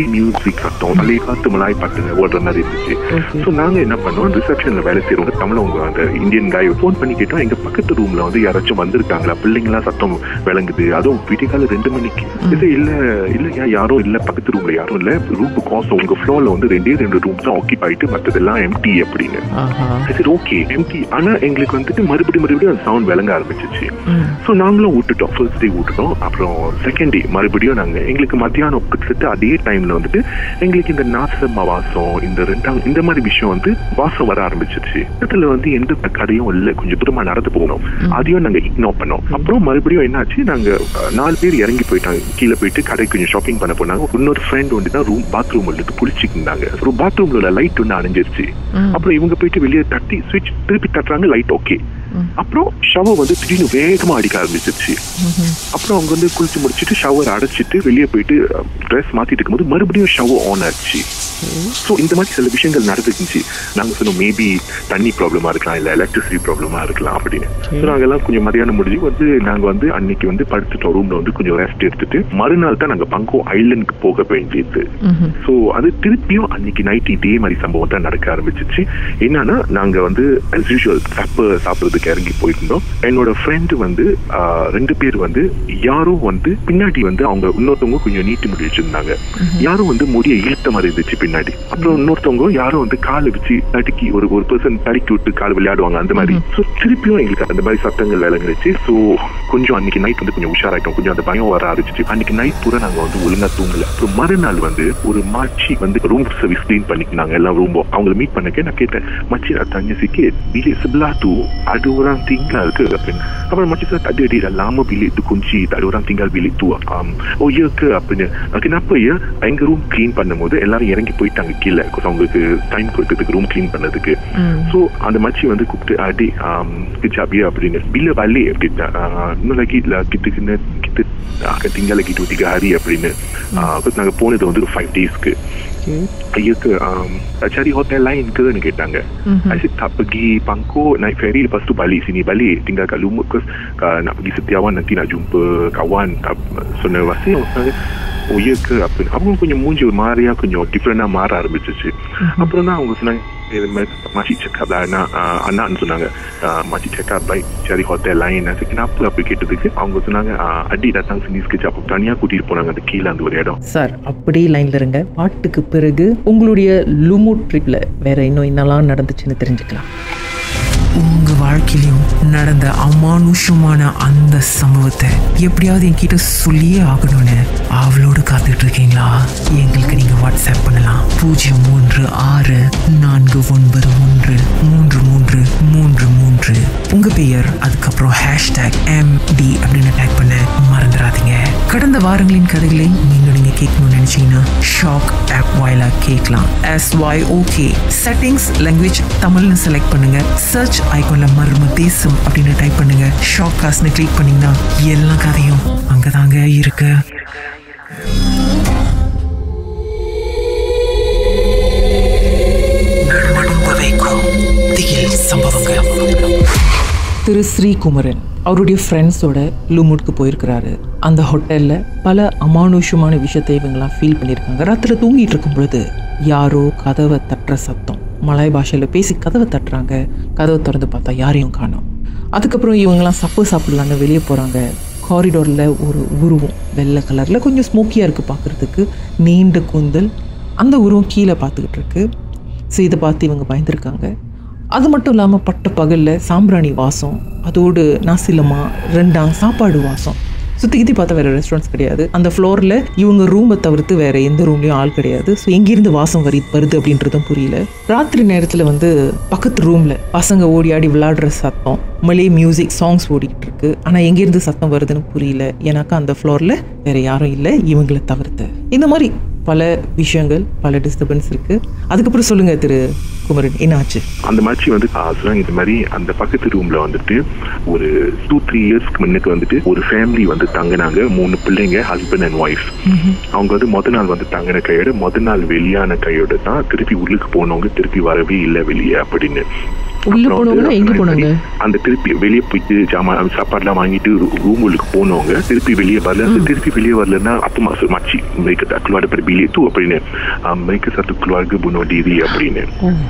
மியூசிக் சத்தம் பழைய காத்து மலாய் பாட்டுங்க ஓடுற மாதிரி இருந்துச்சு ஸோ நாங்க என்ன பண்ணோம் ரிசப்ஷன்ல வேலை செய்யறவங்க தமிழவங்க அந்த இந்தியன் காய் ஃபோன் பண்ணி கேட்டோம் எங்க பக்கத்து ரூம்ல வந்து யாராச்சும் வந்திருக்காங்களா பிள்ளைங்களா சத்தம் விளங்குது அதுவும் விடிகால ரெண்டு மணிக்கு இது இல்ல இல்லையா யாரும் இல்ல பக்கத்து ரூம்ல யாரும் இல்ல ரூம் காசம் உங்க ஃப்ளோர்ல வந்து ரெண்டே ரெண்டு ரூம் தான் ஆக்கிப்பாயிட்டு மத்ததெல்லாம் எம்டி அப்படின்னு
ஆஹா
சரி ஓகே எம்டி ஆனா எங்களுக்கு வந்துட்டு மறுபடியும் மறுபடியும் அந்த சவுண்ட் விளங்க ஆரம்பிச்சிச்சு ஸோ நாங்களும் விட்டுட்டோம் ஃபர்ஸ்ட் டே விட்டுட்டோம் அப்புறம் செகண்ட் டே மறுபடியும் நாங்க எங்களுக்கு மத்தியானம் கிட்டத்தட்ட அதே டைம்ல வந்துட்டு எங்களுக்கு இந்த நாசமா வாசம் இந்த ரெண்டாம் இந்த மாதிரி விஷயம் வந்து வாசம் வர ஆரம்பிச்சிச்சு இடத்துல வந்து எந்த கடையும் இல்லை கொஞ்சம் தூரமா நடந்து போகணும் அதையும் நாங்க இக்னோர் பண்ணோம் அப்புறம் மறுபடியும் என்னாச்சு நாங்க அஹ், நாலு பேர் இறங்கி போயிட்டாங்க கீழே போயிட்டு கடைக்கு கொஞ்சம் ஷாப்பிங் பண்ண போனாங்க இன்னொரு ஃப்ரெண்ட் வந்து தான் ரூம் பாத்ரூம் உள்ளது குளிச்சுட்டு இருந்தாங்க ஒரு பாத்ரூம்ல உள்ள லைட் ஒன்று அணைஞ்சிருச்சு அப்புறம் இவங்க போயிட்டு வெளியே தட்டி சுவிட்ச் திருப்பி தட்டுறாங்க லைட் ஓகே அப்புறம் ஷவர் வந்து திடீர்னு வேகமா அடிக்க ஆரம்பிச்சிருச்சு அப்புறம் அவங்க வந்து குளிச்சு முடிச்சிட்டு ஷவர் அடைச்சிட்டு வெளியே போயிட்டு ட்ரெஸ் மாத்திட்டு இருக்கும்போது மறுபடியும் ஷவர் ஆன் ஆச்சு ஸோ இந்த மாதிரி சில விஷயங்கள் நடந்துருந்துச்சு நாங்க சொன்னோம் மேபி தண்ணி ப்ராப்ளமா இருக்கலாம் இல்ல எலக்ட்ரிசிட்டி ப்ராப்ளமா இருக்கலாம் அப்படின்னு ஸோ நாங்கெல்லாம் கொஞ்சம் மதியானம் முடிஞ்சு வந்து நாங்க வந்து அன்னைக்கு வந்து படுத்துட்டோம் ரூம்ல வந்து கொஞ்சம் ரெஸ்ட் எடுத்துட்டு மறுநாள் தான் நாங்க பங்கோ ஐலண்டுக்கு போக வேண்டியது ஸோ அது திருப்பியும் அன்னைக்கு நைட் இதே மாதிரி சம்பவம் தான் நடக்க ஆரம்பிச்சிச்சு என்னன்னா நாங்க வந்து as usual சப்ப சாப்பிட்றதுக்கு இறங்கி போயிருந்தோம் என்னோட ஃப்ரெண்டு வந்து ஆஹ், ரெண்டு பேர் வந்து யாரும் வந்து பின்னாடி வந்து அவங்க இன்னொருத்தவங்க கொஞ்சம் நீட்டி முடி வச்சிருந்தாங்க யாரும் வந்து முடிய இழுத்த மாதிரி இருந்துச்சு பின்னாடி அப்புறம் இன்னொருத்தவங்க யாரும் வந்து காலை வச்சு தடுக்கி ஒரு ஒரு பர்சன் தடுக்கி விட்டு கால் விளையாடுவாங்க அந்த மாதிரி ஸோ திருப்பியும் எங்களுக்கு அந்த மாதிரி சத்தங்கள் விளங்குச்சு ஸோ கொஞ்சம் அன்னைக்கு நைட் வந்து கொஞ்சம் உஷாராயிட்டோம் கொஞ்சம் அந்த பயம் வர ஆரம்பிச்சிச்சு அன்னைக்கு நைட் பூரா நாங்க வந்து ஒழுங்கா தூங்கல அப்புறம் மறுநாள் வந்து ஒரு மாச்சி வந்து ரூம் சர்வீஸ் க்ளீன் பண்ணிக்கினாங்க எல்லாம் ரூம் அவங்கள மீட் பண்ணக்கே நான் கேட்டேன் மச்சி நான் tanya sikit bilik sebelah tu ada orang tinggal ke apa ni apa macam saya tak ada di lama bilik tu kunci tak ada orang tinggal bilik tu um, oh ya ke apanya uh, kenapa ya எங்க room clean பண்ணும்போது எல்லாரும் இறங்கி போயிட்டாங்க கீழே because அவங்களுக்கு time கொடுக்கறதுக்கு room clean பண்ணதுக்கு so அந்த மச்சி வந்து கூப்பிட்டு அடி kejap ya அப்படின்னு bila balik அப்படின்னா uh, இன்னும் lagi lah kita kena kita akan tinggal lagi 2-3 hari அப்படின்னு uh, because நாங்க போனது வந்து ஒரு ஃபைவ் டேஸ்க்கு Ya ke um, tak cari hotel lain ke ni கேட்டாங்க I said tak pergi Bangkok naik ferry lepas tu balik sini balik tinggal kat Lumut because uh, nak pergi Setiawan nanti nak jumpa kawan kat Sona Wasir oh ya ke apa ni அவங்க கொஞ்சம் மூஞ்சி ஒரு மாதிரியா கொஞ்சம் டிஃப்ரெண்டா மாற ஆரம்பிச்சிச்சு அப்புறம் தான் அவங்க சொன்னாங்க "Eh, ma- makcik cakap lah anak uh, anak சொன்னாங்க uh, makcik cakap baik cari hotel lain நான் சரி, kenapa அப்படி கேட்டதுக்கு அவங்க சொன்னாங்க uh, adik datang sini sekejap தனியா கூட்டிட்டு போனாங்க அந்த கீழே அந்த ஒரு இடம்
சார் அப்படியே லைன்ல இருங்க பாட்டுக்கு பிறகு உங்களுடைய லுமு ட்ரிப்ல வேற இன்னும் என்னெல்லாம் நடந்துச்சுன்னு தெரிஞ்சுக்கலாம்
உங்க வாழ்க்கையிலும் நடந்த அமானுஷமான அந்த சம்பவத்தை எப்படியாவது என்கிட்ட சொல்லியே ஆகணும்னு அவளோடு காத்துட்டு இருக்கீங்களா எங்களுக்கு நீங்க வாட்ஸ்அப் பண்ணலாம் பூஜ்ஜியம் மூன்று ஆறு நான்கு ஒன்பது ஒன்று மூன்று மூன்று மூன்று மூன்று உங்க பெயர் அதுக்கப்புறம் ஹேஷ்டேக் எம் டி அப்படின்னு டைப் பண்ண மறந்துடாதீங்க கடந்த வாரங்களின் கதைகளை நீங்க நீங்க கேட்கணும்னு நினைச்சீங்கன்னா ஷாக் ஆப் வாயிலா கேட்கலாம் S Y okay settings language தமிழ்னு செலக்ட் பண்ணுங்க சர்ச் ஐகான்ல மர்ம தேசம் அப்படின்னு டைப் பண்ணுங்க ஷாக் காஸ்ட்னு கிளிக் பண்ணீங்கன்னா எல்லா கதையும் அங்கதாங்க இருக்கு நடுநடுங்க வைக்கும் திகில் சம்பவங்கள்
திரு ஸ்ரீகுமரன் அவருடைய ஃப்ரெண்ட்ஸோட லுமுட்க்கு போயிருக்கிறாரு அந்த ஹோட்டலில் பல அமானுஷமான விஷயத்தை இவங்கெல்லாம் ஃபீல் பண்ணியிருக்காங்க ராத்திரி தூங்கிட்டு இருக்கும் பொழுது யாரோ கதவை தட்டுற சத்தம் மலாய் பாஷையில் பேசி கதவை தட்டுறாங்க கதவை திறந்து பார்த்தா யாரையும் காணோம் அதுக்கப்புறம் இவங்கெல்லாம் சப்பு சாப்பிடலான்னு வெளியே போகிறாங்க காரிடோரில் ஒரு உருவம் வெள்ளை கலரில் கொஞ்சம் ஸ்மோக்கியாக இருக்குது பார்க்குறதுக்கு நீண்ட கூந்தல் அந்த உருவம் கீழே பார்த்துக்கிட்டு இருக்கு ஸோ இதை பார்த்து இவங்க பயந்துருக்காங்க அது மட்டும் இல்லாமல் பட்ட பகலில் சாம்பிராணி வாசம் அதோடு நாசிலமா ரெண்டாம் சாப்பாடு வாசம் சுற்றி கித்தி பார்த்தா வேறு ரெஸ்டாரண்ட்ஸ் கிடையாது அந்த ஃப்ளோரில் இவங்க ரூமை தவிர்த்து வேறு எந்த ரூம்லேயும் ஆள் கிடையாது ஸோ எங்கேருந்து வாசம் வரி வருது அப்படின்றதும் புரியல ராத்திரி நேரத்தில் வந்து பக்கத்து ரூமில் பசங்க ஓடி ஆடி விளையாடுற சத்தம் மலே மியூசிக் சாங்ஸ் ஓடிக்கிட்டு இருக்கு ஆனால் எங்கேருந்து சத்தம் வருதுன்னு புரியல ஏன்னாக்கா அந்த ஃப்ளோரில் வேறு யாரும் இல்லை இவங்களை தவிர்த்து இந்த மாதிரி பல விஷயங்கள் பல டிஸ்டர்பன்ஸ் இருக்குது அதுக்கப்புறம் சொல்லுங்கள் திரு குமரன் என்னாச்சு
அந்த மாதிரி வந்து ஆ, சொன்னாங்க இந்த மாதிரி அந்த பக்கத்து ரூம்ல வந்துட்டு ஒரு டூ த்ரீ இயர்ஸ்க்கு முன்னுக்கு வந்துட்டு ஒரு ஃபேமிலி வந்து தங்கினாங்க மூணு பிள்ளைங்க ஹஸ்பண்ட் அண்ட் ஒய்ஃப் அவங்க வந்து முத நாள் வந்து தங்கின கையோட முத நாள் வெளியான கையோட தான் திருப்பி உள்ளுக்கு போனவங்க திருப்பி வரவே இல்லை வெளியே அப்படின்னு
உள்ள
அப்புறம்
போனவங்கன்னா
வந்து
எங்க
அப்புறம்
போனாங்க?
அந்த திருப்பி வெளியே போயிட்டு ஜாமான் சாப்பாடுலாம் வாங்கிட்டு ரூமுக்கு போனவங்க திருப்பி வெளியே வரல அந்த திருப்பி வெளியே வரலன்னா அப்போ மாசம் மச்சி mereka tak keluar daripada bilik tu அப்படின்னு uh, mereka satu keluarga bunuh diri அப்படின்னு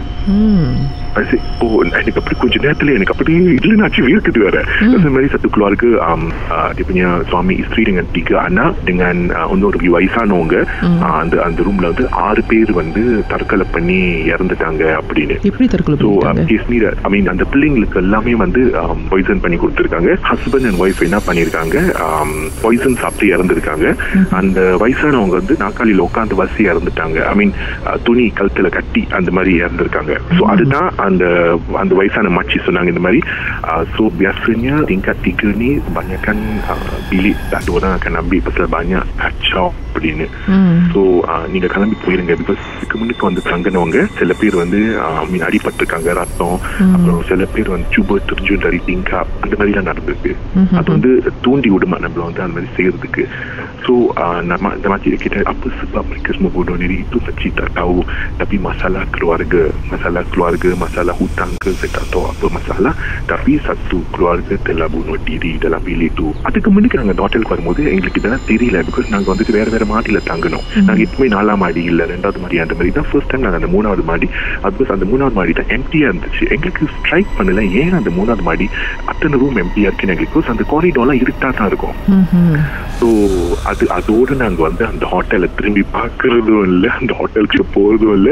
ம்
I said, oh எனக்கு அப்படி கொஞ்ச நேரத்துல எனக்கு அப்படியே இல்லைனாச்சு இருக்குது வேற அந்த மாதிரி satu keluarga um, uh, dia punya suami isteri dengan tiga anak dengan uh, இன்னொரு வயசானவங்க uh, அந்த அந்த ரூம்ல வந்து ஆறு பேர் வந்து தற்கொலை பண்ணி இறந்துட்டாங்க அப்படின்னு
எப்படி தற்கொலை
ஸோ
பண்ணிட்டாங்க
கேஸ் மீற ஐ மீன் அந்த பிள்ளைங்களுக்கு எல்லாமே வந்து பாய்சன் பண்ணி கொடுத்துருக்காங்க ஹஸ்பண்ட் அண்ட் ஒய்ஃப் என்ன பண்ணியிருக்காங்க பாய்சன் சாப்பிட்டு இறந்துருக்காங்க அந்த வயசானவங்க வந்து நாக்காளியில் உட்காந்து வசி இறந்துட்டாங்க ஐ மீன் துணி கழுத்துல கட்டி அந்த மாதிரி இறந்துருக்காங்க ஸோ அதுதான் அந்த அந்த வயசான மாச்சி சொன்னாங்க இந்த மாதிரி so biasanya tingkat tiga ni banyakkan uh, bilik tak ada orang akan ambil pasal banyak kacau அப்படின்னு
ம்
ஸோ நீங்க கிளம்பி போயிருங்க பிகாஸ் இதுக்கு முன்னுக்கு வந்து தங்கினவங்க சில பேர் வந்து ஐ மீன் அடிபட்டிருக்காங்க ரத்தம் அப்புறம் சில பேர் வந்து சுப தெரிஞ்சு dari tingkap அந்த மாதிரிலாம் நடந்திருக்கு அது வந்து தூண்டி விடுமா நம்மள வந்து அந்த மாதிரி செய்யறதுக்கு ஸோ நம்ம இந்த மாதிரி kita apa sebab mereka semua bunuh diri itu saya tak tahu tapi masalah keluarga masalah keluarga masalah hutang ke saya tak tahu apa masalah tapi satu keluarga telah bunuh diri dalam bilik itu அதுக்கு முன்னுக்கு நாங்க அந்த ஹோட்டலுக்கு வரும்போது எங்களுக்கு இதெல்லாம் தெரியல because நாங்க வந்துட்டு வேற வேற மாடியில தங்கணும் நாங்க எப்பவுமே நாலாம் மாடி இல்ல ரெண்டாவது மாடி அந்த மாதிரி தான் ஃபர்ஸ்ட் டைம் நாங்க அந்த மூணாவது மாடி அது அந்த மூணாவது மாடி தான் எம்டியா இருந்துச்சு எங்களுக்கு ஸ்ட்ரைக் பண்ணல ஏன் அந்த மூணாவது மாடி அத்தனை ரூம் எம்டியா இருக்குன்னு எங்களுக்கு because அந்த காரிடோர்லாம் இருட்டா தான் இருக்கும்
ம்ஹும்.
ஸோ அது அதோடு நாங்கள் வந்து அந்த ஹோட்டலை திரும்பி பார்க்கறதும் இல்லை அந்த ஹோட்டலுக்கு போகிறதும் இல்லை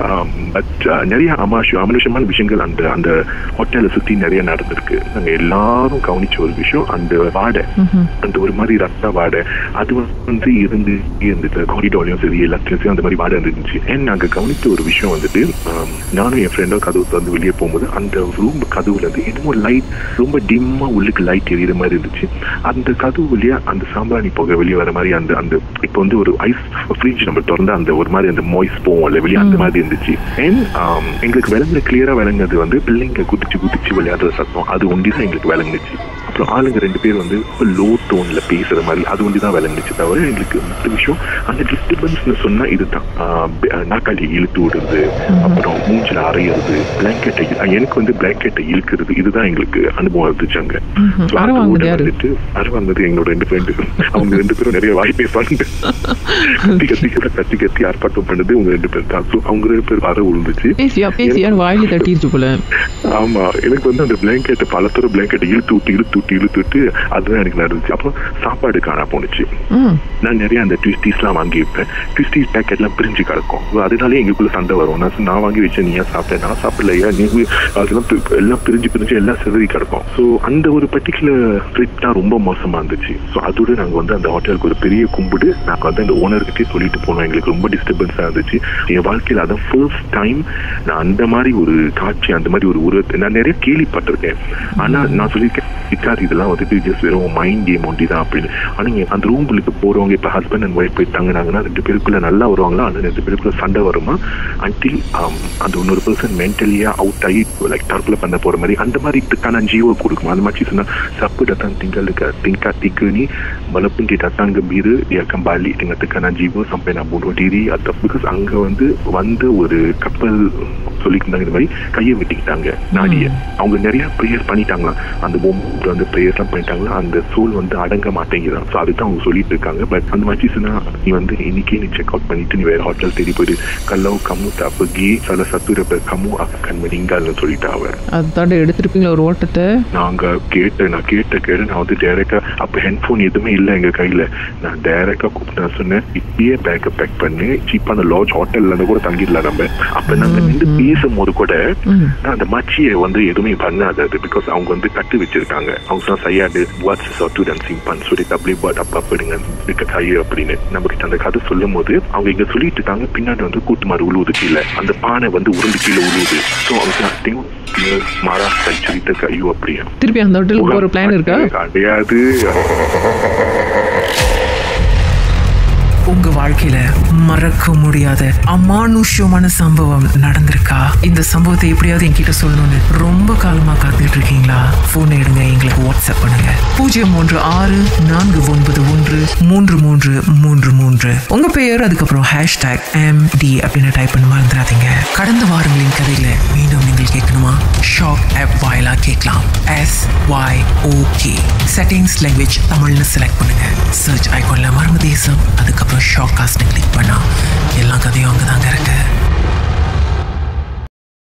பட் நிறைய அமாஷு அமனுஷமான விஷயங்கள் அந்த அந்த ஹோட்டலை சுற்றி நிறைய நடந்திருக்கு நாங்கள் எல்லாரும் கவனிச்ச ஒரு விஷயம் அந்த வாடை அந்த ஒரு மாதிரி ரத்த வாடை அது வந்து இருந்து இருந்துச்சு காரிடோர்லையும் சரி எல்லாத்துலையும் சரி அந்த மாதிரி வாடை இருந்துச்சு ஏன் நாங்கள் கவனித்த ஒரு விஷயம் வந்துட்டு ஆம், நானும் என் ஃப்ரெண்டும் கதவு திறந்து வெளியே போகும்போது அந்த ரூம் கதவுல இருந்து என்னமோ லைட் ரொம்ப டிம்மா உள்ளுக்கு லைட் எரியுற மாதிரி இருந்துச்சு அந்த கதவு வழியா அந்த சாம்பிராணி புகை வெளியே வர மாதிரி அந்த அந்த இப்போ வந்து ஒரு ஐஸ் ஃப்ரிட்ஜ் நம்ம திறந்தா அந்த ஒரு மாதிரி அந்த மாய்ஸ் போவோம்ல வெளியே அந்த மாதிரி இருந்துச்சு அண்ட் எங்களுக்கு விளங்குற கிளியரா விளங்குறது வந்து பிள்ளைங்க குதிச்சு குதிச்சு விளையாடுற சத்தம் அது ஒண்டி தான் எங்களுக்கு விளங்குச்சு அப்புறம் ஆளுங்க ரெண்டு பேர் வந்து லோ டோன்ல பேசுற மாதிரி அது ஒண்டி தான் விளங்குச்சு தவிர எங்களுக்கு மற்ற விஷயம் அந்த டிஸ்டர்பன்ஸ்னு சொன்னா இதுதான் ஆஹ் ப- நாக்காளி இழுத்து விடுறது அப்புறம் மூஞ்சில அரையிறது பிளாங்கெட்டை எனக்கு வந்து பிளாங்கெட்டை இழுக்கிறது இதுதான் எங்களுக்கு அனுபவம் இருந்துச்சு அங்க So
அரை
அதோட
வாங்குனது யாரு?
வந்துட்டு அரை வாங்குனது எங்களோட ரெண்டு ஃப்ரெண்டு அவங்க ரெண்டு பேரும் நிறைய வாய் பேசுவாங்க கத்தி கத்தி கூட கத்தி கத்தி ஆர்ப்பாட்டம் பண்ணது உங்க ரெண்டு பேர் தான் ஸோ அவங்க ரெண்டு பேர் வர விழுந்துச்சு
பேசியா பேசியா வாயில தட்டிருச்சு போல
ஆமா எனக்கு வந்து அந்த பிளாங்கெட் பலத்தர பிளாங்கெட் இழுத்து விட்டு இழுத்து விட்டு இழுத்து விட்டு அதுதான் எனக்கு நடந்துச்சு அப்புறம் சாப்பாடு காணா போணுச்சு
ம்
நான் நிறைய அந்த ட்விஸ்டிஸ்லாம் வாங்கி வைப்பேன் ட்விஸ்டிஸ் பேக்கெட்லாம் பிரிஞ்சு கிடக்கும் So அதனாலே எங்களுக்குள்ள சண்டை வரும் நான் சொன்னேன், நான் வாங்கி வச்சேன் நீ ஏன் சாப்பிட்டேன் நான் சாப்பிடலையா நீ அதெல்லாம் பி- எல்லாம் பிரிஞ்சு பிரிஞ்சு எல்லாம் சிதறி கிடக்கும் ஸோ அந்த ஒரு பர்டிகுலர் ட்ரிப் தான் ரொம்ப மோசமா இருந்துச்சு ஸோ அதோட நாங்கள் வந்து அந்த ஹோட்டலுக்கு ஒரு பெரிய கும்பிடு நாங்கள் வந்து அந்த ஓனர்கிட்டே சொல்லிட்டு போனோம் எங்களுக்கு ரொம்ப டிஸ்டர்பன்ஸாக இருந்துச்சு என் வாழ்க்கையில் அதான் ஃபர்ஸ்ட் டைம் நான் அந்த மாதிரி ஒரு காட்சி அந்த மாதிரி ஒரு உருவத்தை நான் நிறைய கேள்விப்பட்டிருக்கேன் ஆனா நான் சொல்லியிருக்கேன் விக்கார் இதெல்லாம் வந்துட்டு ஜஸ்ட் வெறும் மைண்ட் கேம் ஒண்டி தான் அப்படின்னு ஆனா இங்க அந்த ரூம்களுக்கு போறவங்க இப்ப ஹஸ்பண்ட் அண்ட் ஒய்ஃப் போய் தங்கினாங்கன்னா ரெண்டு பேருக்குள்ள நல்லா வருவாங்களா அந்த ரெண்டு பேருக்குள்ள சண்டை வருமா அன்டில் அந்த இன்னொரு பர்சன் மென்டலியா அவுட் ஆகி லைக் தற்கொலை பண்ண போற மாதிரி அந்த மாதிரி இதுக்கான ஜீவோ கொடுக்கும் அந்த மாதிரி சொன்னா சப்பு datang tinggal dekat tingkat tiga ni walaupun dia datang gembira dia akan balik dengan tekanan jiwa sampai nak bunuh diri atau because அங்க வந்து வந்த ஒரு கப்பல் சொல்லியிருந்தாங்க இந்த மாதிரி கையை வெட்டிக்கிட்டாங்க நாடிய அவங்க நிறைய ப்ரேயர் பண்ணிட்டாங்களாம் அந்த பொம்பு வந்து ப்ரேயர்லாம் பண்ணிட்டாங்களா அந்த சோல் வந்து அடங்க மாட்டேங்கிறான் ஸோ அதுதான் அவங்க சொல்லிட்டு இருக்காங்க பட் அந்த மாதிரி சொன்னா நீ வந்து இன்னைக்கே நீ செக் அவுட் பண்ணிட்டு நீ வேற ஹோட்டல் தேடி போயிட்டு kalau kamu tak pergi salah satu daripada kamu akan meninggalன்னு சொல்லிட்டா அவ
அதாண்ட எடுத்திருப்பீங்களா ஒரு ஓட்டத்தை
நாங்க கேட்டேன் நான் கேட்ட கேட்டு நான் வந்து டைரக்டா அப்ப ஹெட்ஃபோன் எதுவுமே இல்லை எங்க கையில நான் டைரக்டா கூப்பிட்டு நான் சொன்னேன் இப்பயே பேக்கை பேக் பண்ணி சீப்பான லாட்ஜ் ஹோட்டல்ல இருந்து கூட தங்கிடலாம் நம்ம அப்ப நாங்க நின்று பேசும்போது கூட நான் அந்த மச்சியை வந்து எதுவுமே பண்ணாது அது பிகாஸ் அவங்க வந்து கட்டு வச்சிருக்காங்க அவங்க சொன்னா சையாடு buat sesuatu dan simpan so dia tak boleh buat apa-apa dengan dekat saya அப்படின்னு நம்ம கிட்ட அந்த கதை சொல்லும் போது அவங்க இங்க சொல்லிட்டு இருக்காங்க பின்னாடி வந்து கூட்டு மாறு உழுவுது கீழே அந்த பானை வந்து உருண்டு கீழே உழுவுது ஸோ அவங்க சொன்னா, tengok dia marah dan cerita kat you அப்படியா
திருப்பி அந்த ஹோட்டலுக்கு போகிற பிளான் இருக்கா
கிடையாது
உங்க வாழ்க்கையில மறக்க முடியாத அமானுஷ்யமான சம்பவம் நடந்திருக்கா இந்த சம்பவத்தை எப்படியாவது என்கிட்ட சொல்லணும்னு ரொம்ப காலமா காத்துட்டு இருக்கீங்களா போன் எடுங்க எங்களுக்கு வாட்ஸ்அப் பண்ணுங்க பூஜ்ஜியம் மூன்று ஆறு நான்கு ஒன்பது ஒன்று மூன்று மூன்று மூன்று மூன்று உங்க பெயர் அதுக்கப்புறம் ஹேஷ்டாக் எம் டி அப்படின்னு டைப் பண்ண மறந்துடாதீங்க கடந்த வாரங்களின் கதையில மீண்டும் நீங்கள் கேட்கணுமா ஷாக் ஆப் வாயிலா கேட்கலாம் S Y okay settings language தமிழ்னு செலக்ட் பண்ணுங்க சர்ச் ஐகான்ல மர்ம தேசம் அதுக்கப்புறம் ஷாக் காஸ்ட் கிளிக் பண்ணா எல்லா கதையும் அங்கே தாங்க இருக்கு